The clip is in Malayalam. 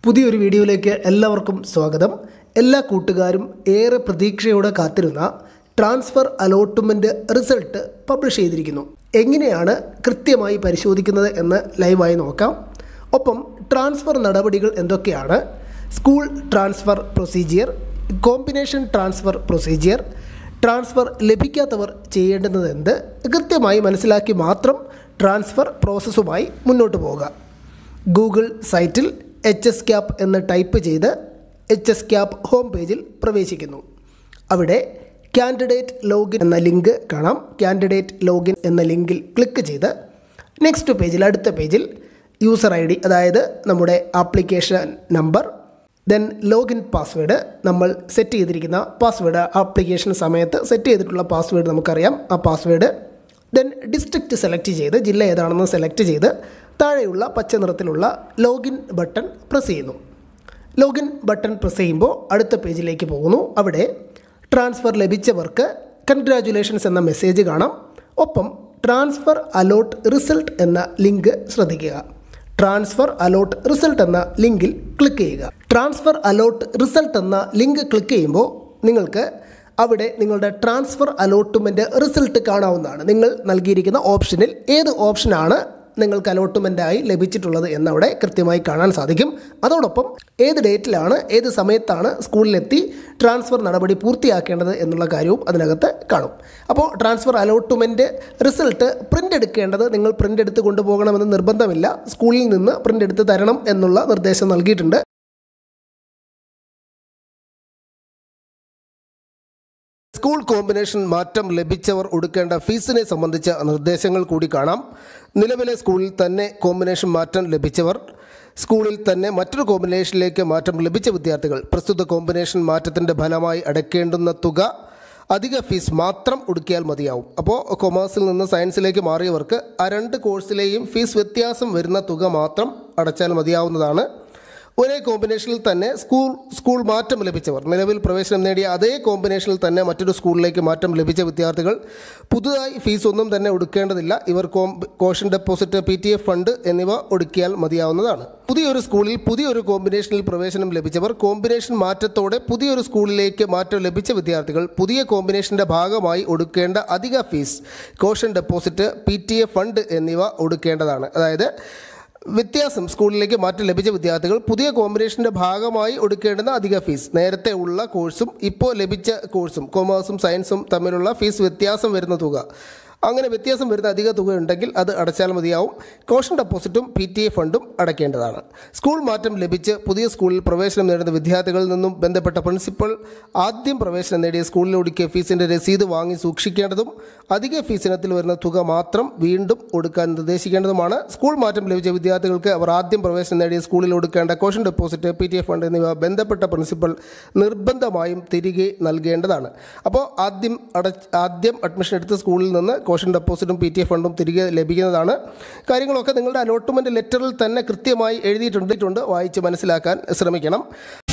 പുതിയൊരു വീഡിയോയിലേക്ക് എല്ലാവർക്കും സ്വാഗതം എല്ലാ കൂട്ടുകാരും ഏറെ പ്രതീക്ഷയോടെ കാത്തിരുന്ന ട്രാൻസ്ഫർ അലോട്ട്മെൻറ്റ് റിസൾട്ട് പബ്ലിഷ് ചെയ്തിരിക്കുന്നു എങ്ങനെയാണ് കൃത്യമായി പരിശോധിക്കുന്നത് എന്ന് ലൈവായി നോക്കാം ഒപ്പം ട്രാൻസ്ഫർ നടപടികൾ എന്തൊക്കെയാണ് school transfer procedure combination transfer procedure transfer ലഭിക്കാത്തവർ ചെയ്യേണ്ടുന്നത് എന്ത് കൃത്യമായി മനസ്സിലാക്കി മാത്രം ട്രാൻസ്ഫർ പ്രോസസ്സുമായി മുന്നോട്ട് പോകുക ഗൂഗിൾ സൈറ്റിൽ എച്ച് എസ് ക്യാപ്പ് എന്ന് ടൈപ്പ് ചെയ്ത് എച്ച് എസ് ക്യാപ്പ് ഹോം പേജിൽ പ്രവേശിക്കുന്നു അവിടെ കാൻഡിഡേറ്റ് ലോഗിൻ എന്ന ലിങ്ക് കാണാം കാൻഡിഡേറ്റ് ലോഗിൻ എന്ന ലിങ്കിൽ ക്ലിക്ക് ചെയ്ത് നെക്സ്റ്റ് പേജിൽ അടുത്ത പേജിൽ യൂസർ ഐ ഡി അതായത് നമ്മുടെ application number then login password നമ്മൾ സെറ്റ് ചെയ്തിരിക്കുന്ന പാസ്വേഡ് ആപ്ലിക്കേഷൻ സമയത്ത് സെറ്റ് ചെയ്തിട്ടുള്ള പാസ്വേഡ് നമുക്കറിയാം ആ പാസ്വേഡ് ദെൻ ഡിസ്ട്രിക്റ്റ് സെലക്ട് ചെയ്ത് ജില്ല ഏതാണെന്ന് സെലക്ട് ചെയ്ത് താഴെയുള്ള പച്ച നിറത്തിലുള്ള ലോഗിൻ ബട്ടൺ പ്രസ് ചെയ്യുന്നു ലോഗിൻ ബട്ടൺ പ്രസ് ചെയ്യുമ്പോൾ അടുത്ത പേജിലേക്ക് പോകുന്നു അവിടെ ട്രാൻസ്ഫർ ലഭിച്ചവർക്ക് കൺഗ്രാജുലേഷൻസ് എന്ന മെസ്സേജ് കാണാം ഒപ്പം ട്രാൻസ്ഫർ അലോട്ട് റിസൾട്ട് എന്ന ലിങ്ക് ശ്രദ്ധിക്കുക ട്രാൻസ്ഫർ അലോട്ട് റിസൾട്ട് എന്ന ലിങ്കിൽ ക്ലിക്ക് ചെയ്യുക ട്രാൻസ്ഫർ അലോട്ട് റിസൾട്ട് എന്ന ലിങ്ക് ക്ലിക്ക് ചെയ്യുമ്പോൾ നിങ്ങൾക്ക് അവിടെ നിങ്ങളുടെ ട്രാൻസ്ഫർ അലോട്ട്മെൻറ്റ് റിസൾട്ട് കാണാവുന്നതാണ് നിങ്ങൾ നൽകിയിരിക്കുന്ന ഓപ്ഷനിൽ ഏത് ഓപ്ഷനാണ് നിങ്ങൾക്ക് അലോട്ട്മെൻറ്റായി ലഭിച്ചിട്ടുള്ളത് എന്നവിടെ കൃത്യമായി കാണാൻ സാധിക്കും അതോടൊപ്പം ഏത് ഡേറ്റിലാണ് ഏത് സമയത്താണ് സ്കൂളിലെത്തി ട്രാൻസ്ഫർ നടപടി പൂർത്തിയാക്കേണ്ടത് എന്നുള്ള കാര്യവും അതിനകത്ത് കാണും അപ്പോൾ ട്രാൻസ്ഫർ അലോട്ട്മെൻറ്റ് റിസൾട്ട് പ്രിൻ്റ് എടുക്കേണ്ടത് നിങ്ങൾ പ്രിൻ്റ് എടുത്ത് കൊണ്ടുപോകണമെന്ന് നിർബന്ധമില്ല സ്കൂളിൽ നിന്ന് പ്രിൻ്റ് എടുത്ത് തരണം എന്നുള്ള നിർദ്ദേശം നൽകിയിട്ടുണ്ട് സ്കൂൾ കോമ്പിനേഷൻ മാറ്റം ലഭിച്ചവർ ഒടുക്കേണ്ട ഫീസിനെ സംബന്ധിച്ച നിർദ്ദേശങ്ങൾ കൂടി കാണാം നിലവിലെ സ്കൂളിൽ തന്നെ കോമ്പിനേഷൻ മാറ്റം ലഭിച്ചവർ സ്കൂളിൽ തന്നെ മറ്റൊരു കോമ്പിനേഷനിലേക്ക് മാറ്റം ലഭിച്ച വിദ്യാർത്ഥികൾ പ്രസ്തുത കോമ്പിനേഷൻ മാറ്റത്തിൻ്റെ ഫലമായി അടയ്ക്കേണ്ടുന്ന തുക അധിക ഫീസ് മാത്രം ഒടുക്കിയാൽ മതിയാവും അപ്പോൾ കൊമേഴ്സിൽ നിന്ന് സയൻസിലേക്ക് മാറിയവർക്ക് ആ രണ്ട് കോഴ്സിലെയും ഫീസ് വ്യത്യാസം വരുന്ന തുക മാത്രം അടച്ചാൽ മതിയാവുന്നതാണ് ഒരേ കോമ്പിനേഷനിൽ തന്നെ സ്കൂൾ സ്കൂൾ മാറ്റം ലഭിച്ചവർ നിലവിൽ പ്രവേശനം നേടിയ അതേ കോമ്പിനേഷനിൽ തന്നെ മറ്റൊരു സ്കൂളിലേക്ക് മാറ്റം ലഭിച്ച വിദ്യാർത്ഥികൾ പുതുതായി ഫീസ് ഒന്നും തന്നെ ഒടുക്കേണ്ടതില്ല ഇവർ caution deposit P T F fund എന്നിവ ഒടുക്കിയാൽ മതിയാവുന്നതാണ് പുതിയൊരു സ്കൂളിൽ പുതിയൊരു കോമ്പിനേഷനിൽ പ്രവേശനം ലഭിച്ചവർ കോമ്പിനേഷൻ മാറ്റത്തോടെ പുതിയൊരു സ്കൂളിലേക്ക് മാറ്റം ലഭിച്ച വിദ്യാർത്ഥികൾ പുതിയ കോമ്പിനേഷൻ്റെ ഭാഗമായി ഒടുക്കേണ്ട അധിക fees caution deposit P T F fund എന്നിവ ഒടുക്കേണ്ടതാണ് അതായത് വ്യത്യാസം സ്കൂളിലേക്ക് മാറ്റം ലഭിച്ച വിദ്യാർത്ഥികൾ പുതിയ കോമ്പിനേഷൻ്റെ ഭാഗമായി ഒടുക്കേണ്ടുന്ന അധിക ഫീസ് നേരത്തെ ഉള്ള കോഴ്സും ഇപ്പോൾ ലഭിച്ച കോഴ്സും കൊമേഴ്സും സയൻസും തമ്മിലുള്ള ഫീസ് വ്യത്യാസം വരുന്ന തുക അങ്ങനെ വ്യത്യാസം വരുന്ന അധിക തുക ഉണ്ടെങ്കിൽ അത് അടച്ചാൽ മതിയാവും കോഷൻ ഡെപ്പോസിറ്റും പി ടി എ ഫണ്ടും അടയ്ക്കേണ്ടതാണ് സ്കൂൾ മാറ്റം ലഭിച്ച് പുതിയ സ്കൂളിൽ പ്രവേശനം നേടുന്ന വിദ്യാർത്ഥികളിൽ നിന്നും ബന്ധപ്പെട്ട പ്രിൻസിപ്പൽ ആദ്യം പ്രവേശനം നേടിയ സ്കൂളിൽ ഒടുക്കിയ ഫീസിൻ്റെ രസീത് വാങ്ങി സൂക്ഷിക്കേണ്ടതും അധിക ഫീസ് ഇനത്തിൽ വരുന്ന തുക മാത്രം വീണ്ടും ഒടുക്കാൻ നിർദ്ദേശിക്കേണ്ടതുമാണ് സ്കൂൾ മാറ്റം ലഭിച്ച വിദ്യാർത്ഥികൾക്ക് അവർ ആദ്യം പ്രവേശനം നേടിയ സ്കൂളിൽ ഒടുക്കേണ്ട caution deposit P T F fund എന്നിവ ബന്ധപ്പെട്ട പ്രിൻസിപ്പൽ നിർബന്ധമായും തിരികെ നൽകേണ്ടതാണ് അപ്പോൾ ആദ്യം അട ആദ്യം അഡ്മിഷൻ എടുത്ത സ്കൂളിൽ നിന്ന് കോഷൻ ഡെപ്പോസിറ്റും പി ടി എഫ് ഫണ്ടും തിരികെ ലഭിക്കുന്നതാണ് കാര്യങ്ങളൊക്കെ നിങ്ങളുടെ അലോട്ട്മെൻറ്റ് ലെറ്ററിൽ തന്നെ കൃത്യമായി എഴുതിയിട്ടുണ്ട് വായിച്ച് മനസ്സിലാക്കാൻ ശ്രമിക്കണം